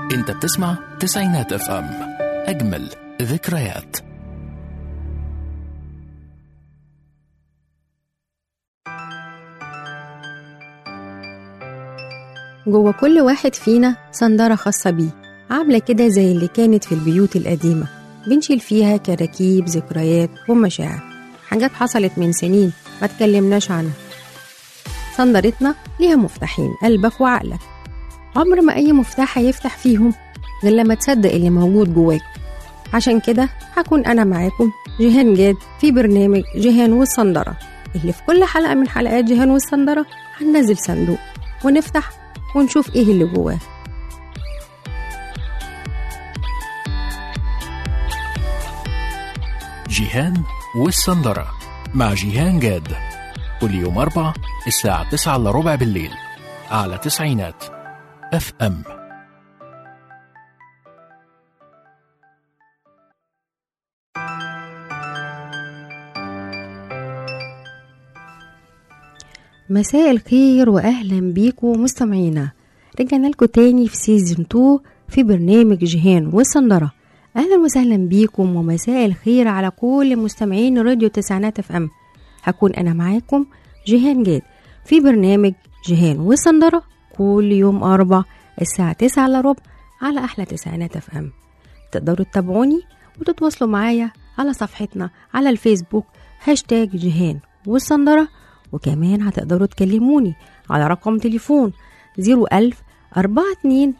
انت بتسمع تسعينات اف ام اجمل ذكريات جوه كل واحد فينا صندارة خاصة بيه عاملة كده زي اللي كانت في البيوت القديمة بنشيل فيها كراكيب ذكريات ومشاعر حاجات حصلت من سنين ما تكلمناش عنها صندرتنا ليها مفتاحين قلبك وعقلك عمر ما أي مفتاح هيفتح فيهم غير لما تصدق اللي موجود جواك عشان كده هكون أنا معاكم جيهان جاد في برنامج جيهان والصندرة اللي في كل حلقة من حلقات جيهان والصندرة هننزل صندوق ونفتح ونشوف ايه اللي جواه جيهان والسندرة مع جيهان جاد كل يوم أربع الساعة تسعة إلا ربع بالليل على تسعينات اف ام مساء الخير واهلا بيكم مستمعينا رجعنا لكم تاني في سيزون 2 في برنامج جيهان والصندرة اهلا وسهلا بيكم ومساء الخير على كل مستمعين راديو تسعينات اف ام هكون انا معاكم جيهان جاد في برنامج جيهان والصندرة كل يوم اربع الساعة تسعة الا ربع على احلى تسعينات اف ام تقدروا تتابعوني وتتواصلوا معايا على صفحتنا على الفيسبوك هاشتاج جيهان والصندرة وكمان هتقدروا تكلموني على رقم تليفون 01000 42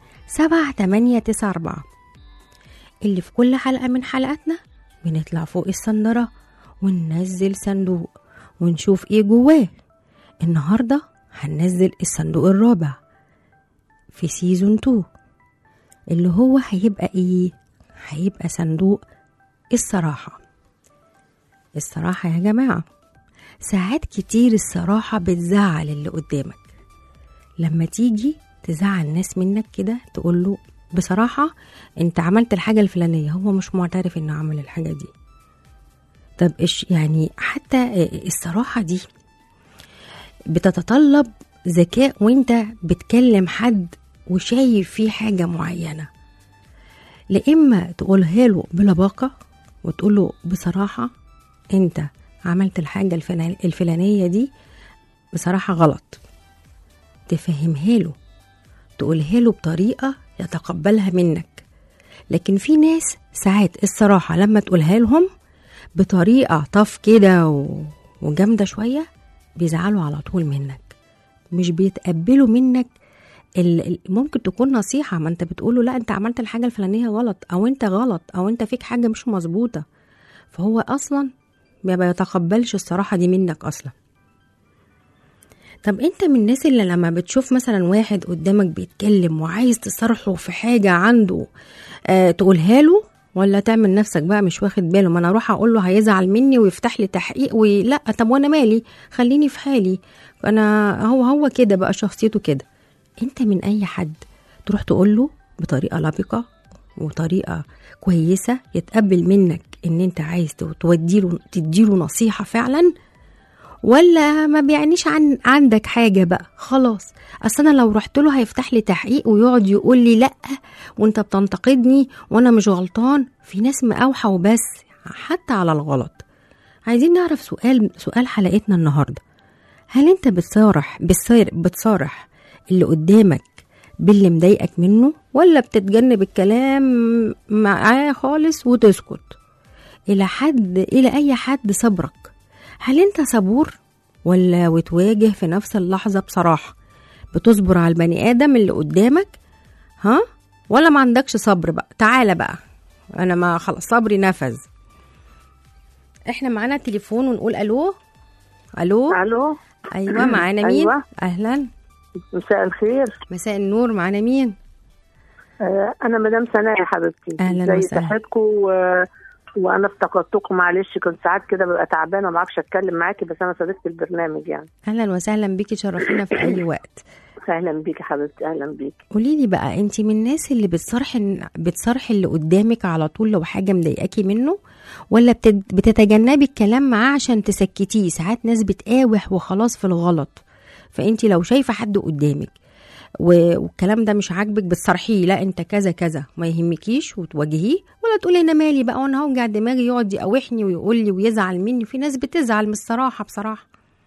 7894 اللي في كل حلقة من حلقاتنا بنطلع فوق الصندرة وننزل صندوق ونشوف ايه جواه النهاردة هننزل الصندوق الرابع في سيزون 2 اللي هو هيبقى ايه هيبقى صندوق الصراحة الصراحة يا جماعة ساعات كتير الصراحة بتزعل اللي قدامك لما تيجي تزعل ناس منك كده تقول له بصراحة انت عملت الحاجة الفلانية هو مش معترف انه عمل الحاجة دي طب ايش يعني حتى الصراحة دي بتتطلب ذكاء وانت بتكلم حد وشايف فيه حاجة معينة لإما تقولها له بلباقة وتقول له بصراحة انت عملت الحاجة الفلان- الفلانية دي بصراحة غلط تفهمها له تقولها له بطريقة يتقبلها منك لكن في ناس ساعات الصراحة لما تقولها لهم بطريقة طف كده و- وجامدة شوية بيزعلوا على طول منك مش بيتقبلوا منك ال- ال- ممكن تكون نصيحة ما انت بتقوله لا انت عملت الحاجة الفلانية غلط او انت غلط او انت فيك حاجة مش مظبوطة فهو اصلا ما بيتقبلش الصراحة دي منك أصلا طب انت من الناس اللي لما بتشوف مثلا واحد قدامك بيتكلم وعايز تصارحه في حاجة عنده آه تقولها له ولا تعمل نفسك بقى مش واخد باله ما انا اروح اقول له هيزعل مني ويفتح لي تحقيق ولا طب وانا مالي خليني في حالي انا هو هو كده بقى شخصيته كده انت من اي حد تروح تقول له بطريقة لبقة وطريقة كويسة يتقبل منك ان انت عايز توديله تديله نصيحة فعلا ولا ما بيعنيش عن عندك حاجة بقى خلاص اصل انا لو رحت له هيفتح لي تحقيق ويقعد يقول لي لا وانت بتنتقدني وانا مش غلطان في ناس مقاوحة وبس حتى على الغلط عايزين نعرف سؤال سؤال حلقتنا النهارده هل انت بتصارح بتصار بتصارح اللي قدامك باللي مضايقك منه ولا بتتجنب الكلام معاه خالص وتسكت الى حد الى اي حد صبرك هل انت صبور ولا وتواجه في نفس اللحظة بصراحة بتصبر على البني آدم اللي قدامك ها ولا ما عندكش صبر بقى تعالى بقى انا ما خلاص صبري نفذ احنا معانا تليفون ونقول الو الو الو ايوه معانا مين أيوة. اهلا مساء الخير مساء النور معانا مين آه، انا مدام سناء يا حبيبتي أهلاً زي وسهلاً. صحتكم و... وانا افتقدتكم معلش كنت ساعات كده ببقى تعبانه ما بعرفش اتكلم معاكي بس انا صديقه البرنامج يعني اهلا وسهلا بيكي شرفينا في اي وقت اهلا بيكي حبيبتي اهلا بيكي قولي لي بقى انت من الناس اللي بتصرح بتصرح اللي قدامك على طول لو حاجه مضايقاكي منه ولا بتت- بتتجنبي الكلام معاه عشان تسكتيه ساعات ناس بتقاوح وخلاص في الغلط فانت لو شايفه حد قدامك و- والكلام ده مش عاجبك بتصرحيه لا انت كذا كذا ما يهمكيش وتواجهيه ولا تقولي انا مالي بقى وانا هوجع دماغي يقعد يقاوحني ويقول لي ويزعل مني في ناس بتزعل من الصراحه بصراحه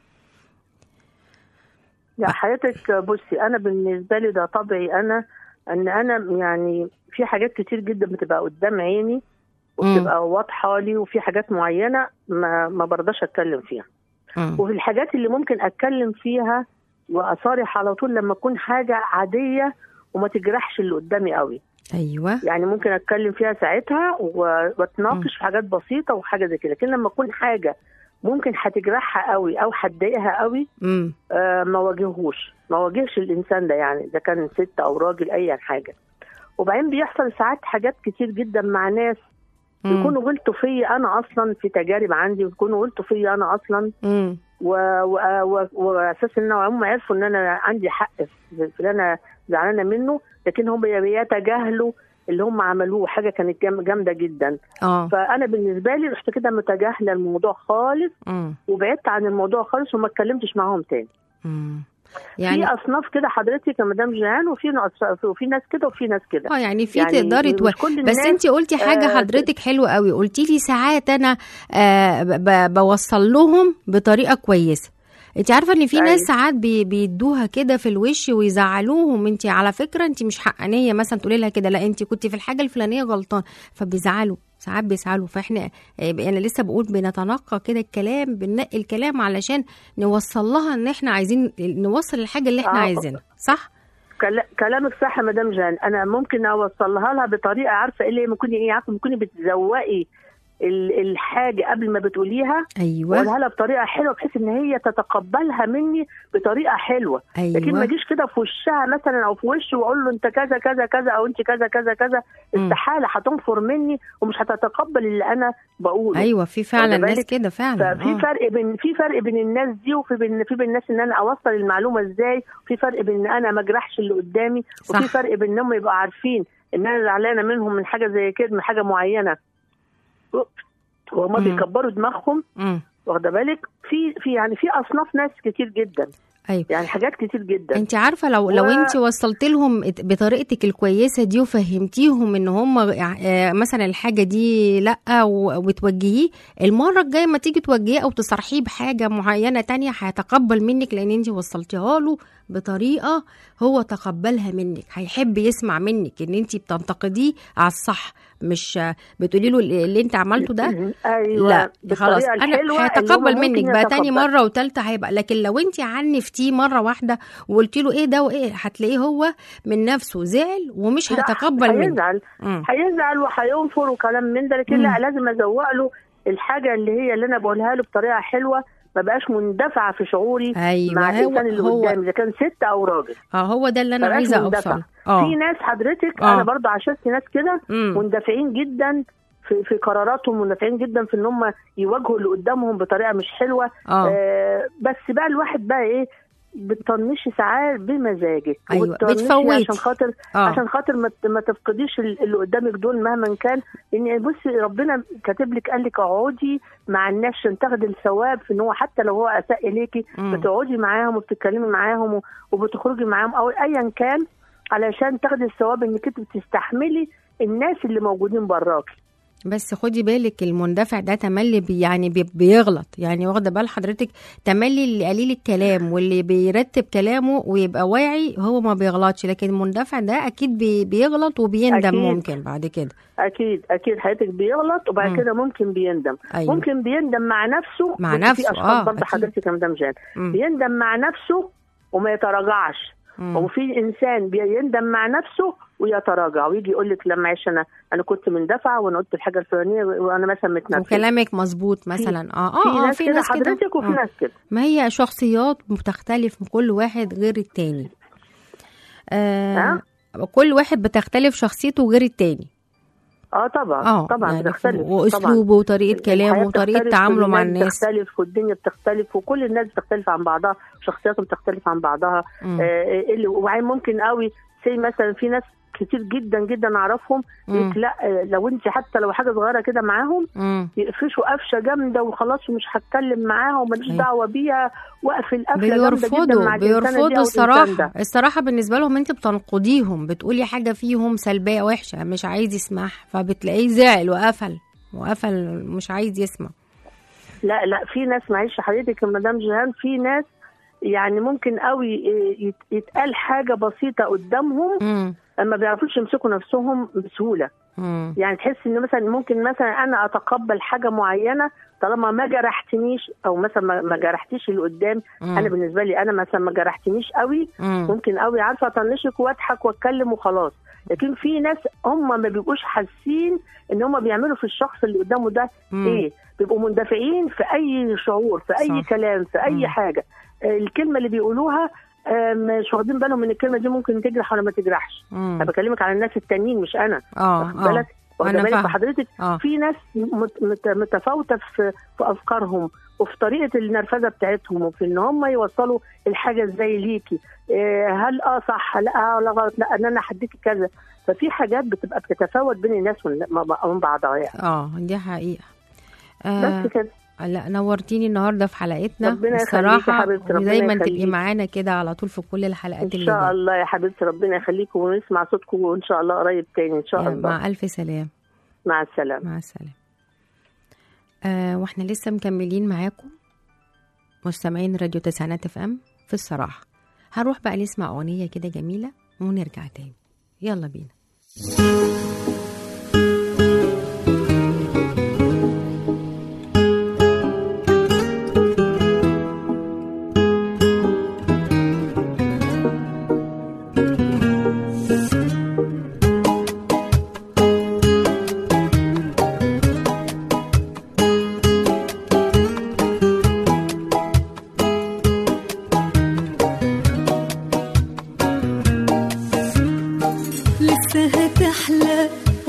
يا حياتك بصي انا بالنسبه لي ده طبعي انا ان انا يعني في حاجات كتير جدا بتبقى قدام عيني وبتبقى واضحه لي وفي حاجات معينه ما ما برضاش اتكلم فيها مم. وفي الحاجات اللي ممكن اتكلم فيها واصارح على طول لما تكون حاجه عاديه وما تجرحش اللي قدامي قوي ايوه يعني ممكن اتكلم فيها ساعتها و- واتناقش في حاجات بسيطه وحاجه زي كده لكن لما تكون حاجه ممكن هتجرحها قوي او هتضايقها قوي امم آه، ما واجهوش ما واجهش الانسان ده يعني اذا كان ست او راجل اي حاجه وبعدين بيحصل ساعات حاجات كتير جدا مع ناس يكونوا غلطوا فيا انا اصلا في تجارب عندي ويكونوا غلطوا فيا انا اصلا امم و- و- و- واساس ان هم عرفوا ان انا عندي حق في في اللي انا زعلانه منه لكن هم بيتجاهلوا اللي هم عملوه حاجه كانت جام- جامده جدا اه فانا بالنسبه لي رحت كده متجاهله الموضوع خالص امم وبعدت عن الموضوع خالص وما اتكلمتش معاهم تاني امم يعني يعني في اصناف كده حضرتك يا مدام جيهان وفي ناس- وفي ناس كده وفي ناس كده اه يعني في يعني تقدري مش تو... كل بس الناس انت قلتي حاجه آه، حضرتك حلوه قوي قلتي لي ساعات انا آه ب... ب- بوصل لهم بطريقه كويسه انت عارفه ان في أيوة. ناس ساعات بي... بيدوها كده في الوش ويزعلوهم انت على فكره انت مش حقانيه مثلا تقولي لها كده لا انت كنت في الحاجه الفلانيه غلطان فبيزعلوا ساعات بيزعلوا فاحنا آه، انا لسه بقول بنتنقى كده الكلام بننقي الكلام علشان نوصل لها ان احنا عايزين نوصل الحاجه اللي احنا آه. عايزينها صح كلا- كلامك صح يا مدام جان انا ممكن اوصلها لها بطريقه عارفه ايه اللي ممكن ايه عارفه ممكن بتزوقي ال- الحاجه قبل ما بتقوليها ايوه واقولها لها بطريقه حلوه بحيث ان هي تتقبلها مني بطريقه حلوه لكن ما ايوه اجيش كده في وشها مثلا او في وشه واقول له انت كذا كذا كذا او انت كذا كذا كذا مم. استحاله هتنفر مني ومش هتتقبل اللي انا بقوله ايوه في فعلا واخدة ناس بالك؟ كده فعلا ففي آه. فرق بين في فرق بين الناس دي وفي بين في بين الناس ان انا اوصل المعلومه ازاي وفي فرق بين ان انا ما اجرحش اللي قدامي وفي صح. فرق بين انهم يبقوا عارفين ان انا زعلانه منهم من حاجه زي كده من حاجه معينه وهما مم. بيكبروا دماغهم مم. واخده بالك في في يعني في اصناف ناس كتير جدا ايوه يعني حاجات كتير جدا انت عارفه لو لو و- انت وصلت لهم ات- بطريقتك الكويسه دي وفهمتيهم ان هم آه، مثلا الحاجه دي لا و- وتوجهيه المره الجايه ما تيجي توجهيه او تصرحيه بحاجه معينه تانية هيتقبل منك لان انت وصلتيها له بطريقه هو تقبلها منك هيحب يسمع منك ان انت بتنتقديه على الصح مش آه، بتقولي له اللي اللي انت عملته ده ايوه لا خلاص بالطريقة انا الحلوة اللي هيتقبل هو منك ممكن بقى تاني يتقبل. مره وتالته هيبقى لكن لو انت عنفتيه مره واحده وقلتي له ايه ده وايه هتلاقيه هو من نفسه زعل ومش لا، هيتقبل منك هيزعل مم. هيزعل وهينفر وكلام من ده لكن مم. لا لازم ازوق له الحاجه اللي هي اللي انا بقولها له بطريقه حلوه ما بقاش مندفعه في شعوري ايوه مع هو الانسان اللي هو قدامي اذا كان ست او راجل اه هو ده اللي انا ما بقاش عايزه مندفع. اوصل في اه ناس حضرتك آه. انا برضه عاشرت ناس كده مم. مندفعين جدا في في قراراتهم مندفعين جدا في ان هم يواجهوا اللي قدامهم بطريقه مش حلوه اه آه بس بقى الواحد بقى ايه بتطنشي ساعات بمزاجك أيوة، وبتطنشي بتفوتي. عشان خاطر اه عشان خاطر ما ت- ما تفقديش ال- اللي قدامك دول مهما كان ان بصي ربنا كاتب لك قال لك اقعدي مع الناس عشان تاخدي الثواب في ان هو حتى لو هو اساء اليكي مم. بتقعدي معاهم وبتتكلمي معاهم و- وبتخرجي معاهم او ايا كان علشان تاخدي الثواب انك انت بتستحملي الناس اللي موجودين براكي بس خدي بالك المندفع ده تملي بي يعني بي بيغلط يعني واخده بال حضرتك تملي اللي قليل الكلام واللي بيرتب كلامه ويبقى واعي هو ما بيغلطش لكن المندفع ده اكيد بي بيغلط وبيندم أكيد. ممكن بعد كده اكيد اكيد حياتك بيغلط وبعد مم. كده ممكن بيندم ايوه ممكن بيندم مع نفسه مع بس نفسه، في اشخاص آه، برضه أكيد. حضرتك يا مدام جان مم. بيندم مع نفسه وما يتراجعش مم. وفي انسان بيندم مع نفسه ويتراجع ويجي يقول لك لا معلش انا انا كنت مندفعه وانا قلت الحاجه الفلانيه وانا مثلا متنفس وكلامك مظبوط مثلا اه في اه اه ناس في كده ناس كده حضرتك وفي آه. ناس كده ما هي شخصيات بتختلف من كل واحد غير التاني آه كل واحد بتختلف شخصيته غير التاني اه طبعا اه طبعا يعني بتختلف طبعا واسلوبه وطريقه كلامه الحياة وطريقه بتختلف تعامله مع والناس الناس بتختلف والدنيا بتختلف وكل الناس بتختلف عن بعضها شخصياتهم بتختلف عن بعضها مم. آه اللي وبعدين ممكن قوي زي مثلا في ناس كتير جدا جدا اعرفهم مم. يقولك لا آه، لو انت حتى لو حاجه صغيره كده معاهم مم. يقفشوا قفشه جامده وخلاص ومش هتكلم معاها وماليش أيوة. دعوه بيها واقفل قفله جامده جدا بيرفضوا مع الإنسانة دي بيرفضوا أو الإنسان الصراحة ده. الصراحة بالنسبة لهم انت بتنقضيهم بتقولي حاجة فيهم سلبية وحشة مش عايز يسمعها فبتلاقيه زعل وقفل وقفل مش عايز يسمع لا لا في ناس معلش حضرتك يا مدام جيهان في ناس يعني ممكن قوي يت- يتقال حاجه بسيطه قدامهم مم. ما بيعرفوش يمسكوا نفسهم بسهوله مم. يعني تحس ان مثلا ممكن مثلا انا اتقبل حاجه معينه طالما ما جرحتنيش او مثلا ما- ما جرحتيش اللي قدام مم. انا بالنسبه لي انا مثلا ما جرحتنيش قوي مم. ممكن قوي عارفه اطنشك واضحك واتكلم وخلاص لكن في ناس هم ما بيبقوش حاسين ان هم بيعملوا في الشخص اللي قدامه ده مم. ايه بيبقوا مندفعين في اي شعور في اي صح. كلام في اي مم. حاجه آه، الكلمه اللي بيقولوها آه، مش واخدين بالهم من الكلمه دي ممكن تجرح ولا ما تجرحش مم. انا بكلمك على الناس التانيين مش انا اه واخد اه بالك واخد أنا بالك فاهمة. فحضرتك اه في ناس مت- مت- متفاوته في في افكارهم وفي طريقه النرفزه بتاعتهم وفي ان هم يوصلوا الحاجه ازاي ليكي إيه، هل اه صح لا اه ولا غلط لا ان انا هديكي كذا ففي حاجات بتبقى بتتفاوت بين الناس ومن ومن بعضها يعني اه دي حقيقة آه بس كده لا نورتيني النهارده في حلقتنا ربنا يخليكي الصراحة يا حبيبتي، ربنا ودايما تبقي يخليكي. معانا كده على طول في كل الحلقات ان اللي شاء جاية. الله يا حبيبتي ربنا يخليكم ونسمع صوتكم وان شاء الله قريب تاني ان شاء يلا، الله مع ألف سلام مع السلامه مع السلامة آه واحنا لسه مكملين معاكم مستمعين راديو تسعينات اف ام في الصراحة هنروح بقى نسمع أغنية كده جميلة ونرجع تاني يلا بينا لسه هتحلى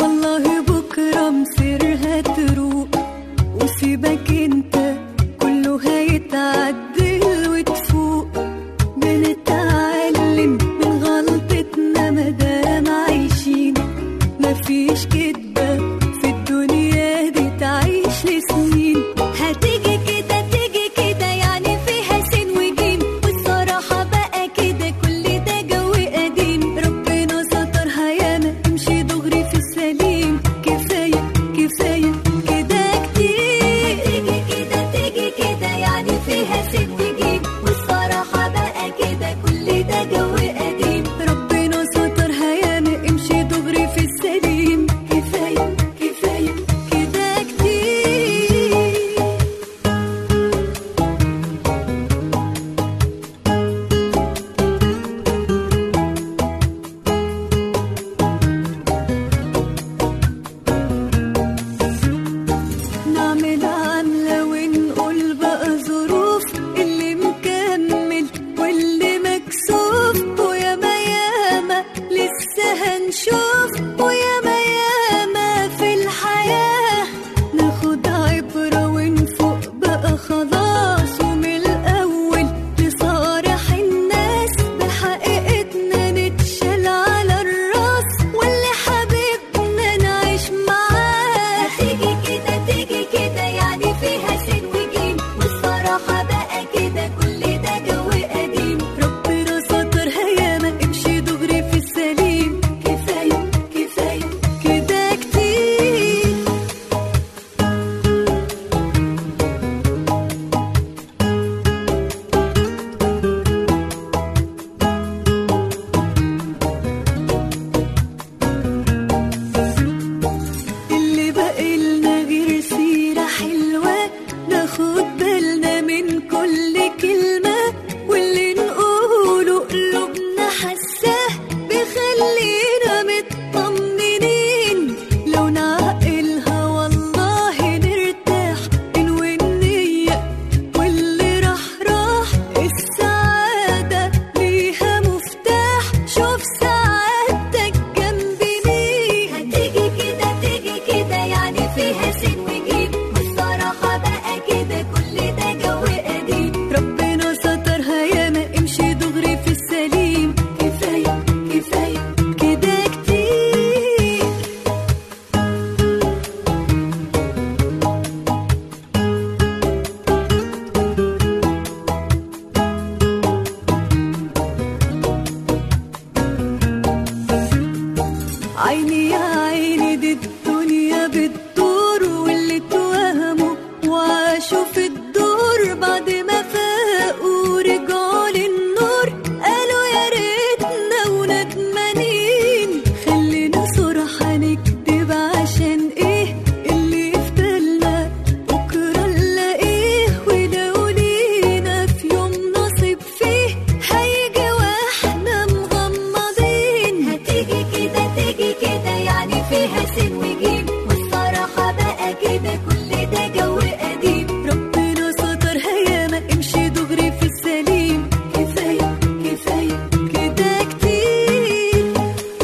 عيني يا عيني دي الدنيا بتدور واللي اتوهموا وعاشوا في الدور بعد ما فاقوا رجعوا للنور قالوا يا ريتنا وندمانين خلينا صراحة نكدب عشان ايه اللي في بالنا بكرة نلاقيه ولو لينا في يوم نصيب فيه هيجي واحنا مغمضين هتيجي كده تيجي كده يعني فيها سن وجيم والصراحة بقى كده كل ده جو قديم ربنا سترها ياما امشي دغري في السليم كفاية كفاية كده كتير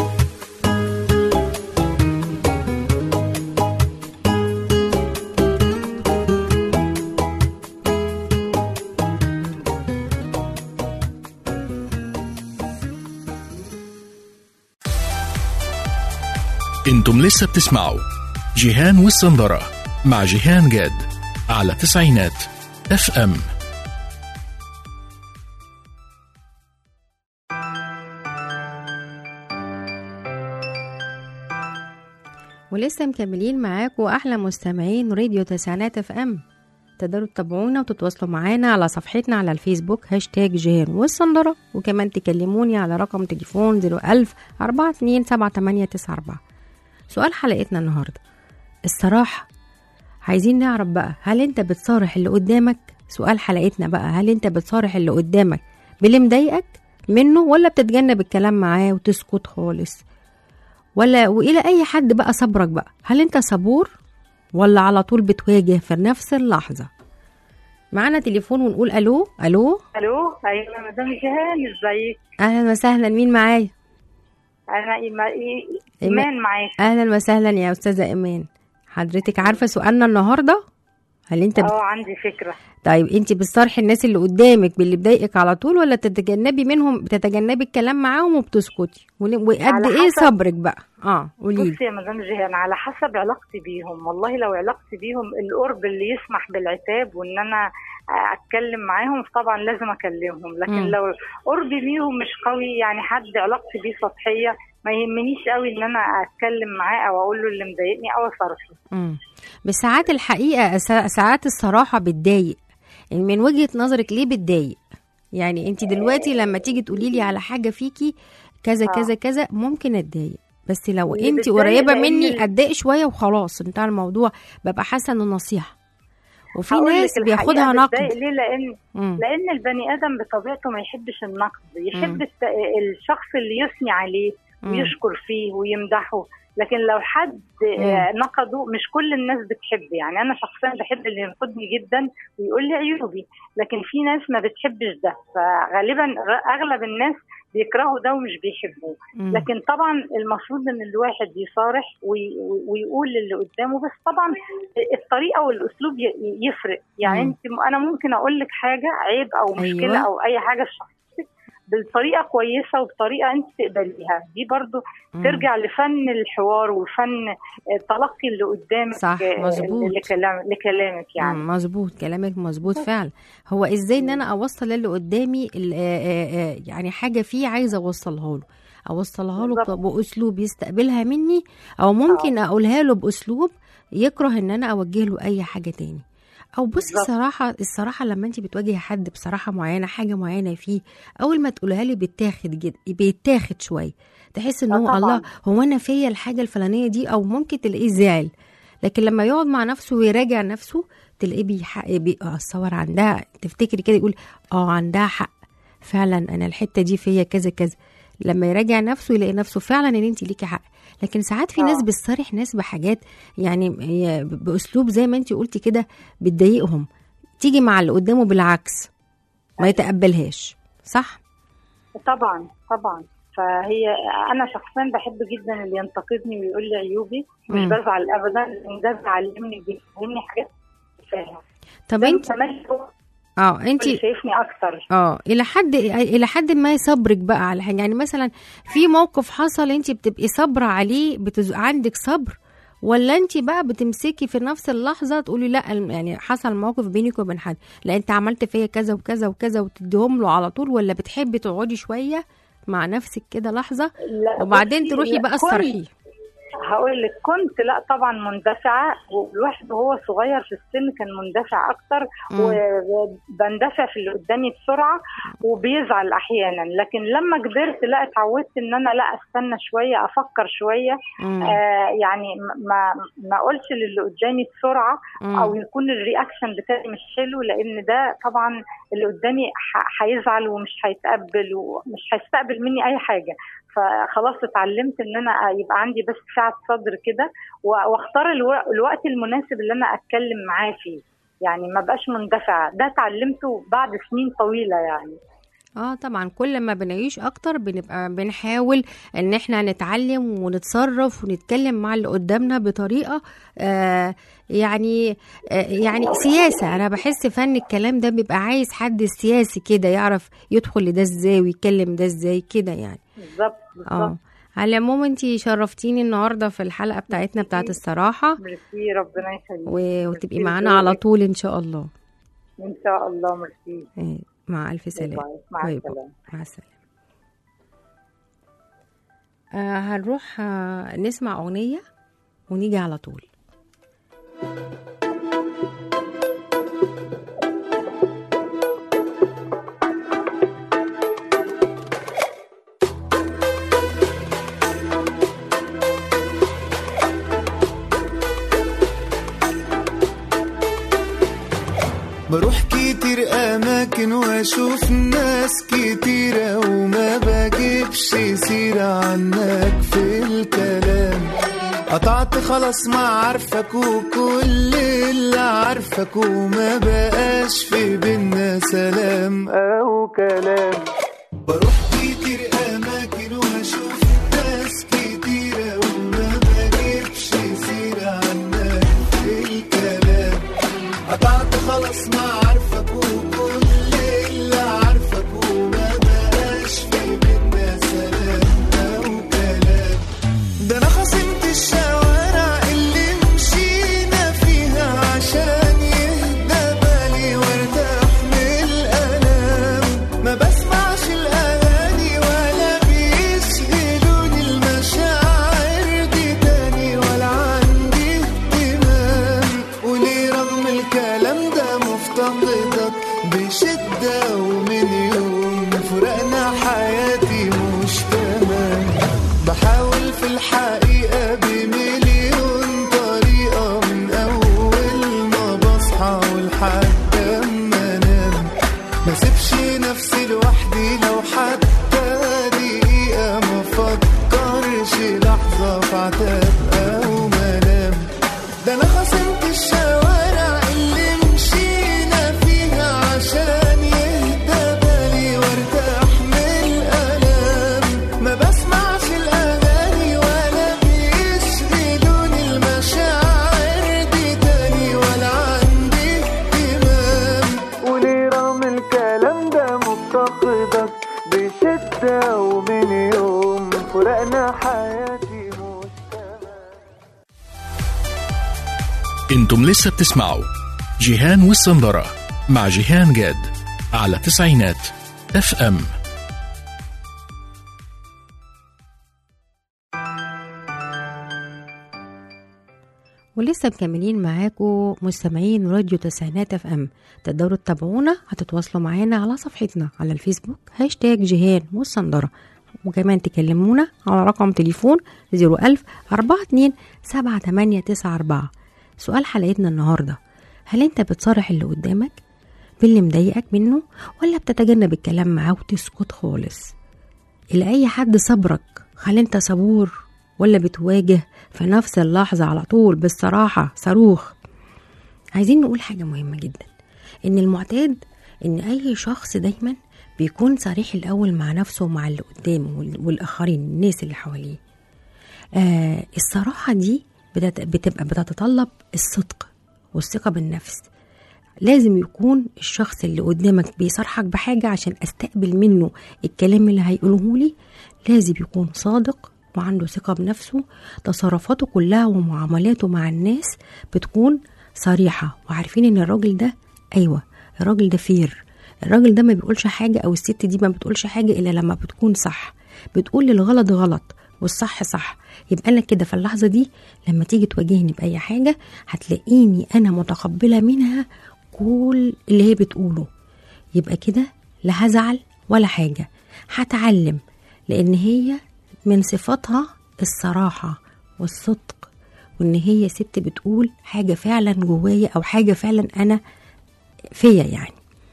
انتم لسه بتسمعوا جيهان والسندرة مع جيهان جاد على تسعينات اف ام ولسه مكملين معاكم احلى مستمعين راديو تسعينات اف ام تقدروا تتابعونا وتتواصلوا معانا على صفحتنا على الفيسبوك هاشتاج جيهان والصندرة وكمان تكلموني على رقم تليفون 01000 427894 سؤال حلقتنا النهاردة الصراحة عايزين نعرف بقى هل انت بتصارح اللي قدامك سؤال حلقتنا بقى هل انت بتصارح اللي قدامك باللي مضايقك منه ولا بتتجنب الكلام معاه وتسكت خالص ولا والى اي حد بقى صبرك بقى هل انت صبور ولا على طول بتواجه في نفس اللحظه معانا تليفون ونقول الو الو الو ايوه مدام جيهان ازيك اهلا وسهلا مين معايا انا إيما... إي- إيمان. ايمان معاك اهلا وسهلا يا استاذه ايمان حضرتك عارفه سؤالنا النهارده هل انت بت... اه عندي فكره طيب انت بتصارحي الناس اللي قدامك باللي بضايقك على طول ولا تتجنبي منهم بتتجنبي الكلام معاهم وبتسكتي ول- وقد على ايه حسب- صبرك بقى اه قولي لي بصي يا مدام جيهان على حسب علاقتي بيهم والله لو علاقتي بيهم القرب اللي يسمح بالعتاب وان انا اتكلم معاهم طبعا لازم اكلمهم لكن مم. لو قربي بيهم مش قوي يعني حد علاقتي بيه سطحيه ما يهمنيش قوي ان انا اتكلم معاه او اقول له اللي مضايقني او اصارحه امم بس ساعات الحقيقه سا- ساعات الصراحه بتضايق يعني من وجهه نظرك ليه بتضايق يعني انت دلوقتي لما تيجي تقولي لي على حاجه فيكي كذا آه. كذا كذا ممكن اتضايق بس لو اللي انت بتضايق قريبه لأن مني ال- اتضايق شويه وخلاص انتهى الموضوع ببقى حاسه انه نصيحه وفي هقول لك ناس الحقيقة بياخدها بتضايق نقد ليه لان مم. لان البني ادم بطبيعته ما يحبش النقد يحب مم. الت... الشخص اللي يثني عليه مم. ويشكر فيه ويمدحه لكن لو حد آه، نقده مش كل الناس بتحب يعني انا شخصيا بحب اللي ينقدني جدا ويقول لي عيوبي لكن في ناس ما بتحبش ده فغالبا غ- اغلب الناس بيكرهوا ده ومش بيحبوه مم. لكن طبعا المفروض ان الواحد يصارح وي- وي- ويقول للي قدامه بس طبعا الطريقه والاسلوب ي- يفرق يعني مم. انت انا ممكن اقول لك حاجه عيب او مشكله أيوة. او اي حاجه في شخصيتك بالطريقه كويسه وبطريقه انت تقبليها دي برضو مم. ترجع لفن الحوار وفن آه، تلقي اللي قدامك صح، آه، مظبوط. لكلام لكلامك يعني مم، مظبوط كلامك مظبوط فعلا هو ازاي ان انا اوصل للي قدامي ال- آه، آه، آه، يعني حاجه فيه عايزه اوصلها له اوصلها له بالظبط. ب- باسلوب يستقبلها مني او ممكن اقولها له باسلوب يكره ان انا اوجه له اي حاجه تاني او بصي بالظبط. الصراحه الصراحه لما انت بتواجهي حد بصراحه معينه حاجه معينه فيه اول ما تقولها لي بيتاخد جد بيتاخد شويه تحس ان آه هو طبعاً. الله هو انا فيا الحاجه الفلانيه دي او ممكن تلاقيه زعل لكن لما يقعد مع نفسه ويراجع نفسه تلاقيه بيحق بي... اه الصور عندها تفتكري كده يقول اه عندها حق فعلا انا الحته دي فيا كذا كذا لما يراجع نفسه يلاقي نفسه فعلا ان انت ليكي حق لكن ساعات في آه. ناس بتصارح ناس بحاجات يعني هي ب- باسلوب زي ما انت قلتي كده بتضايقهم تيجي مع اللي قدامه بالعكس ما يتقبلهاش صح طبعا طبعا فهي انا شخصيا بحب جدا اللي ينتقدني ويقول لي عيوبي مش مم. بزعل ابدا لان ده بيعلمني بيفهمني حاجات مش فاهمها طب ده انت كمان هو اه انت اللي شايفني اكتر اه الى حد الى حد ما صبرك بقى على حاجه يعني مثلا في موقف حصل انت بتبقي صابره عليه بتز... عندك صبر ولا انت بقى بتمسكي في نفس اللحظه تقولي لا الم- يعني حصل موقف بينك وبين حد لا انت عملت فيا كذا وكذا وكذا وتديهم له على طول ولا بتحبي تقعدي شويه مع نفسك كده لحظه لا، وبعدين بصي، تروحي لا، بقى كل- تصرحيه هقول لك كنت لا طبعا مندفعه والواحد وهو صغير في السن كان مندفع اكتر مم. وبندفع في اللي قدامي بسرعه وبيزعل احيانا لكن لما كبرت لا اتعودت ان انا لا استنى شويه افكر شويه مم. آه يعني ما ما اقولش للي قدامي بسرعه مم. او يكون الرياكشن بتاعي مش حلو لان ده طبعا اللي قدامي ح- هيزعل ومش هيتقبل ومش هيستقبل مني اي حاجه فخلاص اتعلمت ان انا يبقى عندي بس سعه صدر كده و- واختار الو- الوقت المناسب اللي انا اتكلم معاه فيه يعني ما بقاش مندفعه ده اتعلمته بعد سنين طويله يعني اه طبعا كل ما بنعيش اكتر بنبقى بنحاول ان احنا نتعلم ونتصرف ونتكلم مع اللي قدامنا بطريقه آه يعني آه يعني سياسه انا بحس فن الكلام ده بيبقى عايز حد سياسي كده يعرف يدخل لده ازاي ويتكلم ده ازاي كده يعني بالظبط اه بالظبط على العموم انتي شرفتيني النهارده في الحلقه بتاعتنا بتاعت الصراحه ميرسي ربنا يخليك و- وتبقي ميرسي معانا على لذوقك. طول ان شاء الله ان شاء الله ميرسي آه، مع الف باي سلامه باي. مع باي باي. السلامه مع السلامة آه هنروح آه نسمع أغنية ونيجي على طول بروح كتير أماكن وأشوف ناس كتيرة وما بجيبش سيرة عنك في الكلام قطعت خلاص ما عارفك وكل اللي عارفك وما بقاش في بينا سلام أو كلام بروح كتير أماكن وأشوف ناس كتيرة وما بجيبش سيرة عنك في الكلام قطعت خلاص ما عارفك وكل اللي عارفك وما بقاش في بينا سلام أو كلام ده أنا خصمت الشوارع اللي مشينا فيها عشان يهدى بالي وارتاح من الألام ما بسمعش الأغاني ولا بيشغلوني المشاعر دي تاني ولا عندي اهتمام وليه رغم الكلام ده مفتقدك بشدة ومن يوم فرقنا حياتي مش تمام بحاول في الحقيقة بمليون طريقة من أول ما بصحى ولحد أما أنام ما سيبش نفسي لوحدي لو حتى دقيقة ما فكرش لحظة في عتاب أو ملام ده أنا خصمت الشوارع اللي مشينا فيها عشان يهدى بالي وارتاح من الألام ما بسمعش الأغاني ولا بيشغلوني المشاعر دي تاني ولا عندي اهتمام وليه رغم الكلام ده مفتقدك بشدة ومن يوم فرقنا حياتي مش تمام انتم لسه بتسمعوا جيهان والسندرة مع جيهان جاد على تسعينات اف ام ولسه مكملين معاكم مستمعين راديو تسعينات اف ام تقدروا تتابعونا هتتواصلوا معانا على صفحتنا على الفيسبوك هاشتاج جيهان والسندرة وكمان تكلمونا على رقم تليفون 01000 42 7894 سؤال حلقتنا النهارده هل انت بتصارح اللي قدامك باللي مضايقك منه ولا بتتجنب الكلام معاه وتسكت خالص لأي حد صبرك هل انت صبور ولا بتواجه في نفس اللحظة على طول بالصراحة صاروخ عايزين نقول حاجة مهمة جدا ان المعتاد ان اي شخص دايما بيكون صريح الاول مع نفسه ومع اللي قدامه وال- والاخرين الناس اللي حواليه آه الصراحة دي بتت- بتبقى بتتطلب الصدق والثقة بالنفس لازم يكون الشخص اللي قدامك بيصرحك بحاجة عشان استقبل منه الكلام اللي هيقوله لي لازم يكون صادق وعنده ثقة بنفسه تصرفاته كلها ومعاملاته مع الناس بتكون صريحة وعارفين ان الراجل ده ايوه الراجل ده فير الراجل ده ما بيقولش حاجة او الست دي ما بتقولش حاجة الا لما بتكون صح بتقول الغلط غلط والصح صح يبقى انا كده في اللحظه دي لما تيجي تواجهني باي حاجه هتلاقيني انا متقبله منها كل اللي هي بتقوله يبقى كده لا هزعل ولا حاجه هتعلم لان هي من صفاتها الصراحه والصدق وان هي ست بتقول حاجه فعلا جوايا او حاجه فعلا انا فيا يعني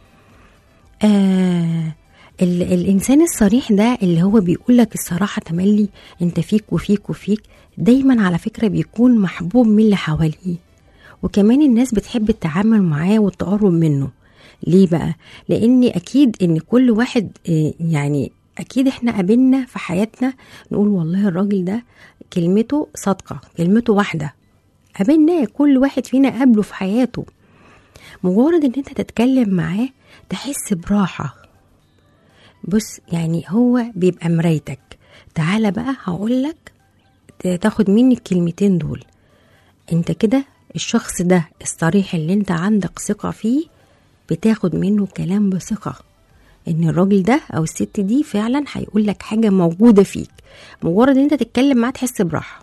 آه ال الانسان الصريح ده اللي هو بيقول لك الصراحه تملي انت فيك وفيك وفيك دايما على فكره بيكون محبوب من اللي حواليه وكمان الناس بتحب التعامل معاه والتقرب منه ليه بقى لان اكيد ان كل واحد آه، يعني اكيد احنا قابلنا في حياتنا نقول والله الراجل ده كلمته صادقه كلمته واحده قابلناه كل واحد فينا قابله في حياته مجرد ان انت تتكلم معاه تحس براحه بص يعني هو بيبقى مرايتك تعالى بقى هقولك ت- تاخد مني الكلمتين دول انت كده الشخص ده الصريح اللي انت عندك ثقة فيه بتاخد منه كلام بثقة ان الراجل ده او الست دي فعلا هيقول لك حاجة موجودة فيك مجرد ان انت تتكلم معاه تحس براحة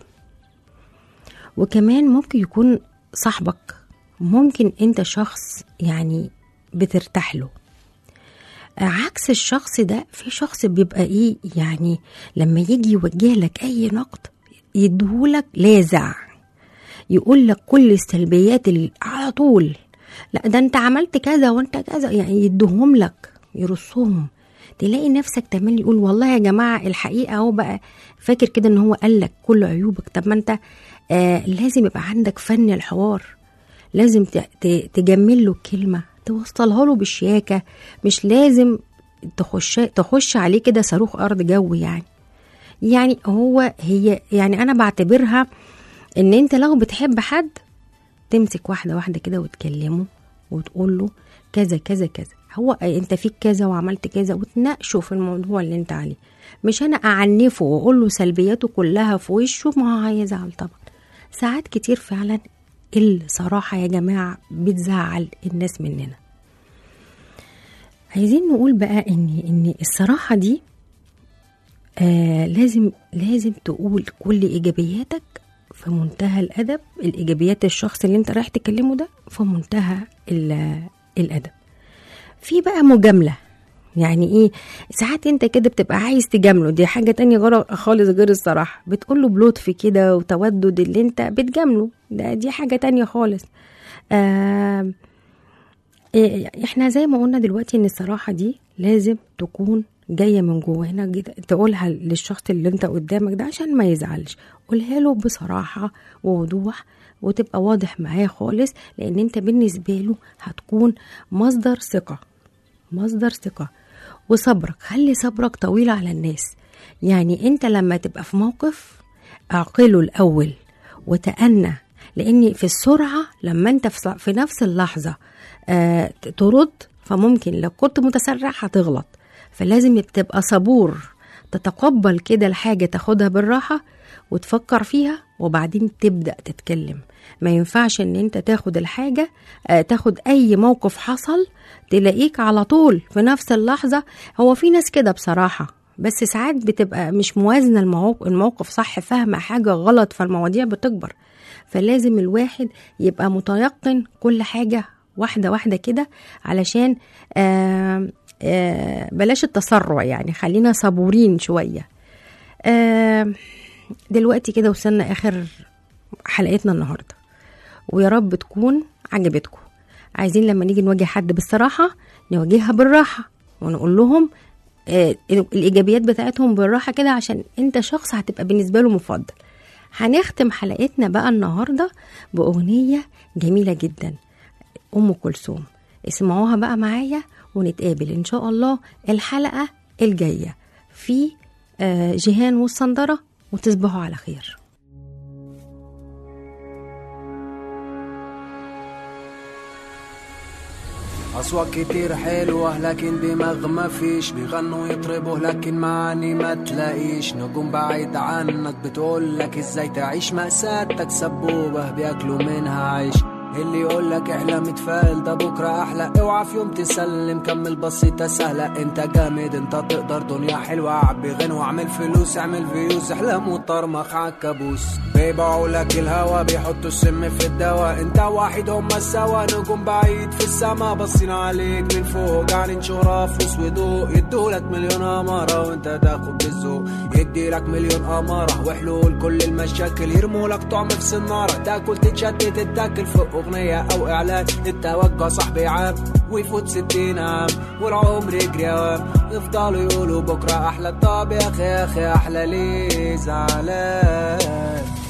وكمان ممكن يكون صاحبك ممكن انت شخص يعني بترتاح له عكس الشخص ده في شخص بيبقى ايه يعني لما يجي يوجه لك اي نقد يديهولك لاذع يقول لك كل السلبيات اللي على طول لا ده انت عملت كذا وانت كذا يعني يديهم لك يرصهم تلاقي نفسك تملي يقول والله يا جماعه الحقيقه هو بقى فاكر كده ان هو قال لك كل عيوبك طب ما انت آه لازم يبقى عندك فن الحوار لازم ت- ت- تجمل له الكلمه توصلها له بالشياكه مش لازم تخش تخش عليه كده صاروخ ارض جو يعني يعني هو هي يعني انا بعتبرها ان انت لو بتحب حد تمسك واحده واحده كده وتكلمه وتقول له كذا كذا كذا هو انت فيك كذا وعملت كذا وتناقشه في الموضوع اللي انت عليه مش انا اعنفه واقول له سلبياته كلها في وشه ما هو هيزعل طبعا ساعات كتير فعلا الصراحة يا جماعة بتزعل الناس مننا عايزين نقول بقى ان ان الصراحة دي آه لازم لازم تقول كل ايجابياتك في منتهى الادب الايجابيات الشخص اللي انت رايح تكلمه ده في منتهى ال- الادب في بقى مجامله يعني ايه ساعات انت كده بتبقى عايز تجامله دي حاجه تانية غير خالص غير الصراحه بتقول له بلطف كده وتودد اللي انت بتجامله ده دي حاجه تانية خالص آه إيه، احنا زي ما قلنا دلوقتي ان الصراحه دي لازم تكون جايه من جوانا جدا تقولها للشخص اللي انت قدامك ده عشان ما يزعلش قولها له بصراحه ووضوح وتبقى واضح معاه خالص لان انت بالنسبه له هتكون مصدر ثقه مصدر ثقه وصبرك خلي صبرك طويل على الناس يعني انت لما تبقى في موقف اعقله الاول وتأنى لان في السرعه لما انت في في نفس اللحظه آه ترد فممكن لو كنت متسرع هتغلط فلازم تبقى صبور تتقبل كده الحاجه تاخدها بالراحه وتفكر فيها وبعدين تبدا تتكلم ما ينفعش ان انت تاخد الحاجه آه تاخد اي موقف حصل تلاقيك على طول في نفس اللحظه هو في ناس كده بصراحه بس ساعات بتبقى مش موازنه الموقف, الموقف صح فاهمه حاجه غلط فالمواضيع بتكبر فلازم الواحد يبقى متيقن كل حاجه واحده واحده كده علشان آه آه بلاش التسرع يعني خلينا صبورين شويه آه دلوقتي كده وصلنا اخر حلقتنا النهارده ويا رب تكون عجبتكم عايزين لما نيجي نواجه حد بالصراحه نواجهها بالراحه ونقول لهم آه الايجابيات بتاعتهم بالراحه كده عشان انت شخص هتبقى بالنسبه له مفضل هنختم حلقتنا بقى النهارده باغنيه جميله جدا ام كلثوم اسمعوها بقى معايا ونتقابل ان شاء الله الحلقه الجايه في آه جيهان والصندره وتصبحوا على خير أصوات كتير حلوة لكن دماغ ما فيش بيغنوا يطربوا لكن معاني ما تلاقيش نجوم بعيد عنك بتقولك ازاي تعيش مأساتك سبوبة بياكلوا منها عيش اللي يقول لك احلم اتفائل ده بكره احلى اوعى في يوم تسلم كمل بسيطه سهله انت جامد انت تقدر دنيا حلوه عبي غنوه اعمل فلوس اعمل فيوز احلم وطرمخ عالكابوس بيبيعوا لك الهوا بيحطوا السم في الدواء انت واحد هم سوا نجوم بعيد في السما باصين عليك من فوق قاعدين شهرة فلوس وضوء يدولك مليون اماره وانت تاخد بالذوق يديلك مليون اماره وحلول كل المشاكل يرمولك طعم في سناره تاكل تتشتت تتاكل في اغنيه او اعلان التوجع صاحبي عام ويفوت ستين عام والعمر يجري اوام يفضلوا يقولوا بكره احلى طب يا اخي يا اخي احلى ليه زعلان